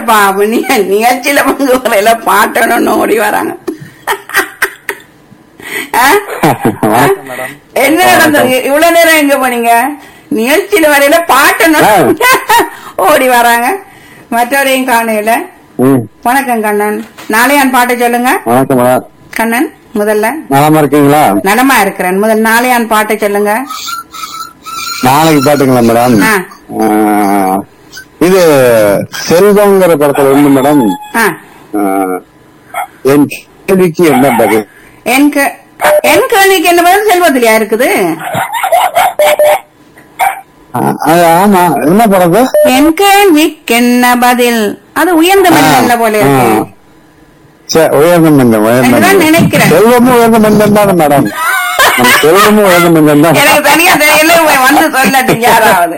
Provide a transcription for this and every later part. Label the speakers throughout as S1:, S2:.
S1: பாருப்பா நீ நிகழ்ச்சியில வந்து வரையில பாட்டணும்னு ஓடி வராங்க ஆ?
S2: வணக்கம் மேடம்
S1: என்ன நடந்தது இவ்வளவு நேரம் எங்க போனீங்க நிகழ்ச்சியில வரையில பாட்டணும் ஓடி வராங்க மற்றவரையும் காணையில
S2: ம்
S1: வணக்கம் கண்ணன் நாளையான் பாட்டை சொல்லுங்க
S2: வணக்கம் மேடம்
S1: கண்ணன் முதல்ல
S2: நலமா இருக்கீங்களா
S1: நலமா இருக்கிறேன் முதல் நாளையான் பாட்டை சொல்லுங்க
S2: நாளைக்கு பாட்டுங்களா மேடம்
S1: ஆ.
S2: ஆ, இது செல்வங்கிற படத்துல இருந்து மேடம்
S1: ஆ
S2: ஆ, என் கேள்விக்கு என்ன பதில்
S1: என் கே- என் கேள்விக்கு என்ன பதில் செல்வத்திலையா இருக்குது
S2: ஆ, அது ஆமா என்ன படம் அது?
S1: என் கேள்விக்கு என்ன பதில் அது உயர்ந்த மனிதன் போல இருக்கு
S2: ஆ. சரி, உயர்ந்த மந்தம் உயர்ந்த
S1: அதுதான்
S2: மந்தம்.
S1: நினைக்கிறேன்.
S2: செல்வமும் உயர்ந்த மந்தம் தானே மேடம் நம்ம செல்வமும் உயர்ந்த மந்தம் தான்
S1: எனக்கு தனியா தெரியல வந்து சொல்லட்டும் யாராவது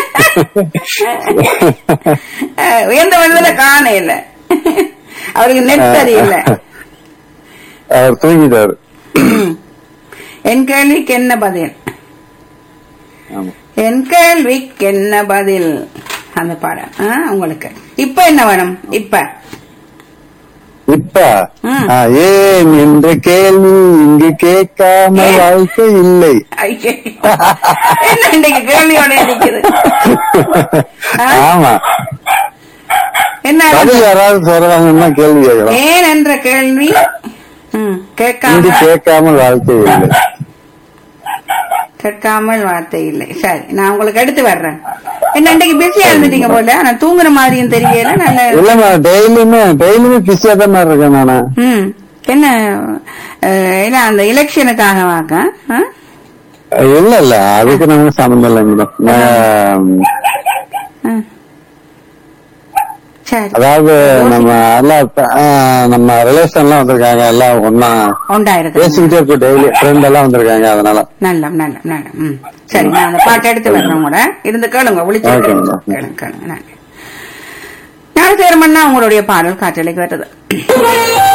S1: அஹ், உயர்ந்த மனிதன காண இல்ல அவருக்கு நெட் தெரியல
S2: அவர் தூங்கிட்டாரு
S1: என் கேள்விக்கு என்ன பதில்
S2: ஆமா.
S1: என் கேள்விக்கு என்ன பதில் அந்த பாடம் ஆ, உங்களுக்கு இப்ப என்ன வேணும் இப்ப
S2: இப்ப
S1: ம்.
S2: ஆ, ஏன் என்ற கேள்வி இங்கு கேட்காம
S1: ஏன்?
S2: வாழ்க்கை இல்லை
S1: ஐயோ. என்ன இன்னைக்கு கேள்வியோட இருக்குது ஆ?
S2: ஆமா
S1: என்ன
S2: பதில் யாராவது சொல்றாங்கன்னா கேள்வி கேட்கலாம்
S1: ஏன் என்ற கேள்வி ம்,
S2: இங்கு
S1: கேட்காம
S2: கேட்காமல் வாழ்க்கை இல்லை
S1: கேட்காமல் வார்த்தை இல்லை சரி நான் உங்களுக்கு எடுத்து வர்றேன் என்ன இன்னைக்கு பிஸியா இருந்துட்டீங்க போல நான் தூங்குற மாதிரியும் தெரியல நல்ல
S2: இல்லம்மா டெய்லியுமே டெய்லியுமே பிஸியா தான் மாதிரி இருக்கேன் நானு
S1: ம் என்ன அஹ், என்ன அந்த எலெக்ஷனுக்காக வாக்க ஆ?
S2: இல்ல இல்ல அதுக்கு நமக்கு சம்மந்தம் இல்லை மேடம் நான்
S1: ஆ. சரி
S2: அதாவது நம்ம எல்லாம் ஆ, நம்ம ரிலேஷன் எல்லாம் வந்திருக்காங்க எல்லாம் ஒன்னா
S1: உண்டாயிருக்கு
S2: பேசிக்கிட்டே இருப்போம் டெய்லி ஃப்ரெண்ட் எல்லாம் வந்திருக்காங்க அதனால
S1: நல்ல நல்ல நல்ல ம் சரி நான் அந்த பாட்டை எடுத்து வர்றேன் கூட இருந்து கேளுங்க விழிச்சு
S2: Okay,
S1: கேளுங்க
S2: madam.
S1: கேளுங்க கேளுங்க நன்றி ஞானசேரமன்னா உங்களுடைய பாடல் காற்றலைக்கு வருது